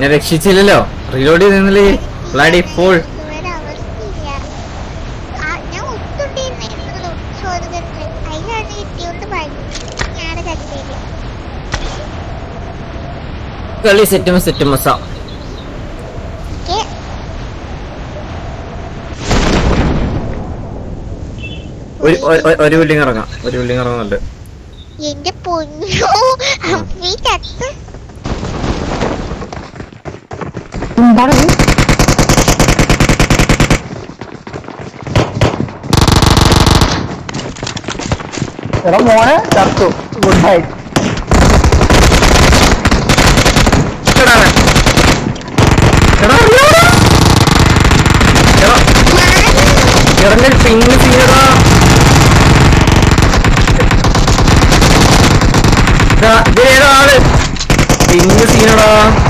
ഞാൻ രക്ഷിച്ചില്ലല്ലോ റീലോഡ് ചെയ്തില്ലേ ബ്ലഡി ഫുൾ ഇതുവരെ അവസ്ഥയില്ല ആ, ഞാൻ ഒത്തുണ്ടിരുന്നിരുന്നു ചോദ്യത്തിൽ അതിലാണ് കിട്ടിയോണ്ട് പറഞ്ഞു ഞാൻ കണ്ടേല് കളി സെറ്റും സെറ്റും മസ ഓക്കെ ഒരു ഒരു- ഒരു- ഒരു ബിൽഡിംഗ് ഇറങ്ങാം ഒരു ബിൽഡിംഗ് ഇറങ്ങുന്നുണ്ട് എന്റെ പൊന്നു അമ്മീ ചത്ത് എടാ മോനെ ചത്തു ഗുഡ് നൈറ്റ് എടാ അവൻ. എടാ, എടാ. എടാ, ഇറങ്ങൽ പിങ് ചെയ്യടാ ദാ, ഇതിലേതാ ആള് പിങ് ചെയ്യടാ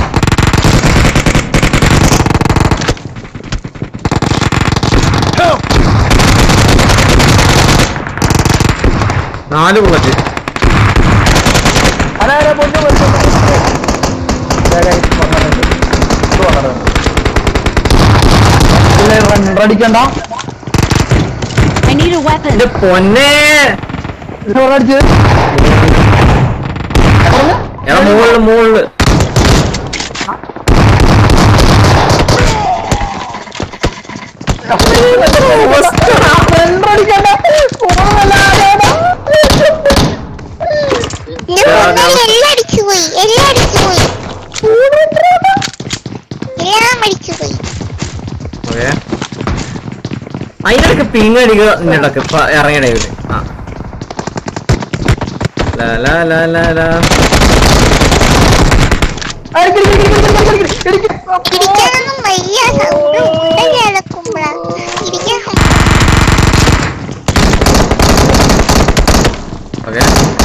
നാല് ബുള്ളറ്റ് അതെ അതെ പൊന്നു പൊന്നു റണ്ണടിക്കണ്ട I need a weapon. എന്റെ പൊന്നെ അടിച്ച് എടാ മുകളില് മുകളില് റണ്ണടിക്കണ്ട എന്റെ പൊന്നു എല്ലാം അടിച്ചു പോയി എല്ലാം അടിച്ചു പോയി എല്ലാം അടിച്ചു പോയി ഓക്കെ അതിനൊക്കെ പിങ് അടിക്കുക ഇങ്ങോട്ടൊക്കെ ഇപ്പൊ ഇറങ്ങിയ ടൈമില് ആ ലാ ലാ ലാ ലാ ലാ ഇരിക്കാനൊന്നും വയ്യ സൗണ്ട് ഉണ്ട കേൾക്കുമ്പോഴാ ഇരിക്കാൻ ഓക്കെ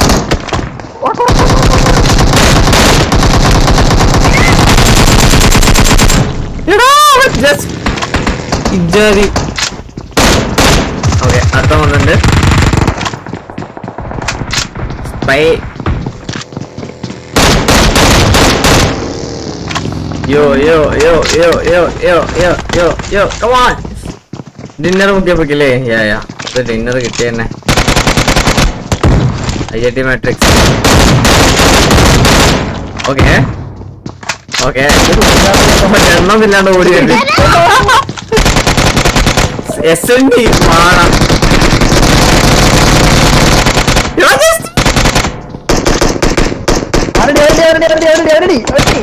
ജസ്റ്റ് ഇജാതി ഓക്കെ അടുത്ത വന്നിട്ടുണ്ട് സ്പൈ യോ യോ യോ യോ യോ യോ യോ യോ യോ കമാൺ ഡിന്നർ മുക്കിയപ്പോക്കില്ലേ യാ യാ ഇത് ഡിന്നർ കിട്ടിയ തന്നെ I I T matrix okay okay എണ്ണമില്ലാണ്ട് ഓടി വരുന്നു എസ് എൻ ഡി മാണം അരടി അരടി അരടി അരടി അരടി അരടി അരടി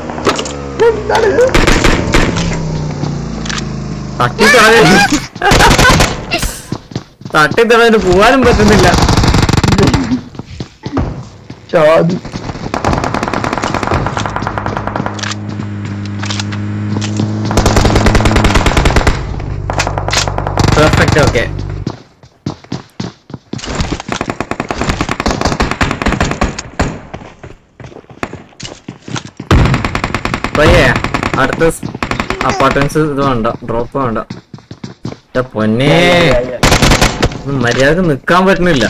തട്ടിത്തളഞ്ഞു തട്ടിത്തളഞ്ഞിട്ട് പോവാനും പറ്റുന്നില്ല ചാതി പെർഫെക്റ്റ് ഓക്കെ പയ്യേ അടുത്ത അപ്പാർട്ട്മെന്റ്സ് ഇത് വേണ്ട ഡ്രോപ്പ് വേണ്ട എന്റെ പൊന്നേ ഇത് മര്യാദക്ക് നിക്കാൻ പറ്റുന്നില്ല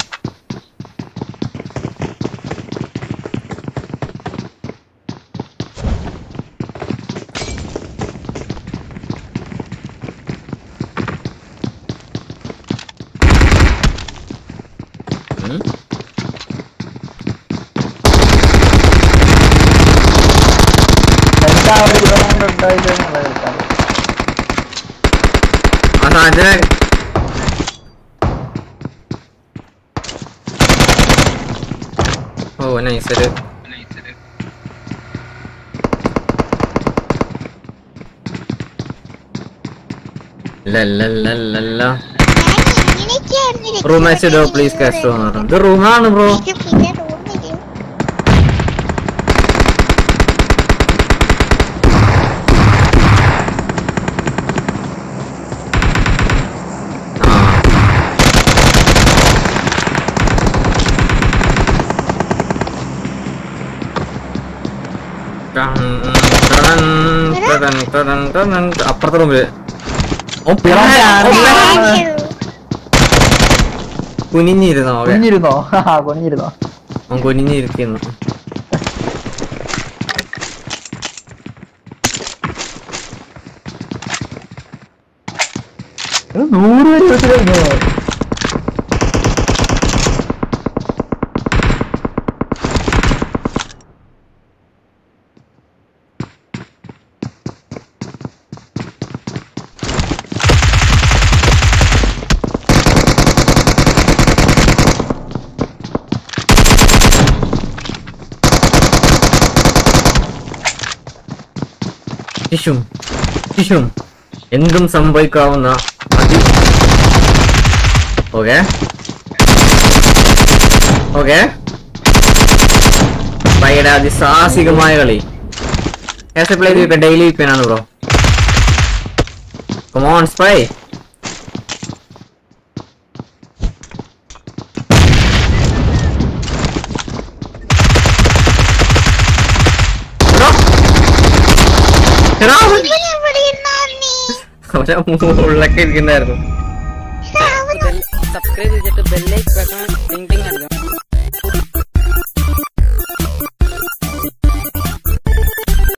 ഉം. എന്താ ഒരു ഗ്രൗണ്ട് ഉണ്ടായില്ല എന്നുള്ളത് കളിക്കാൻ ആ സാധനത്തിനെ ഓ നൈസൊരു ലല്ലല്ലല്ലല്ല ഞാൻ ഇങ്ങനെയൊക്കെയായിരുന്നു റൂം മാച്ച് ഇടോ പ്ലീസ് കാസ്റ്റോ ഇത് റൂമാണ് ബ്രോ ഇത് പിന്നെ റൂമില് അപ്പുറത്തെ റൂമില് ഓ, കുനിഞ്ഞിരുന്നോ ഓക്കെ കുഞ്ഞിരുന്നോ ആ കുഞ്ഞിരുന്നോ അവൻ കുനിഞ്ഞിരിക്കുന്നു ഇത് നൂറ് പേര് യൂസ് കഴിഞ്ഞു ടിഷും ടിഷും എന്തും സംഭവിക്കാവുന്ന അതി ഓക്കെ ഓക്കെ ഭയങ്കര അതിസാഹസികമായ കളി ഏസ് പ്ലേ ചെയ്ത് ഡെയിലി ആണ് ബ്രോ കമോൺ സ്പൈ ഇവൻ എവിടെ ഇരുന്നാ നീ? അവരെ മുകളിലൊക്കെ ഇരിക്കുന്നായിരുന്നു അവൻ സബ്സ്ക്രൈബ് ചെയ്തിട്ട് ബെല്ലൈക്ക് വെക്കണം ടിങ് ടിങ് അടിക്കണം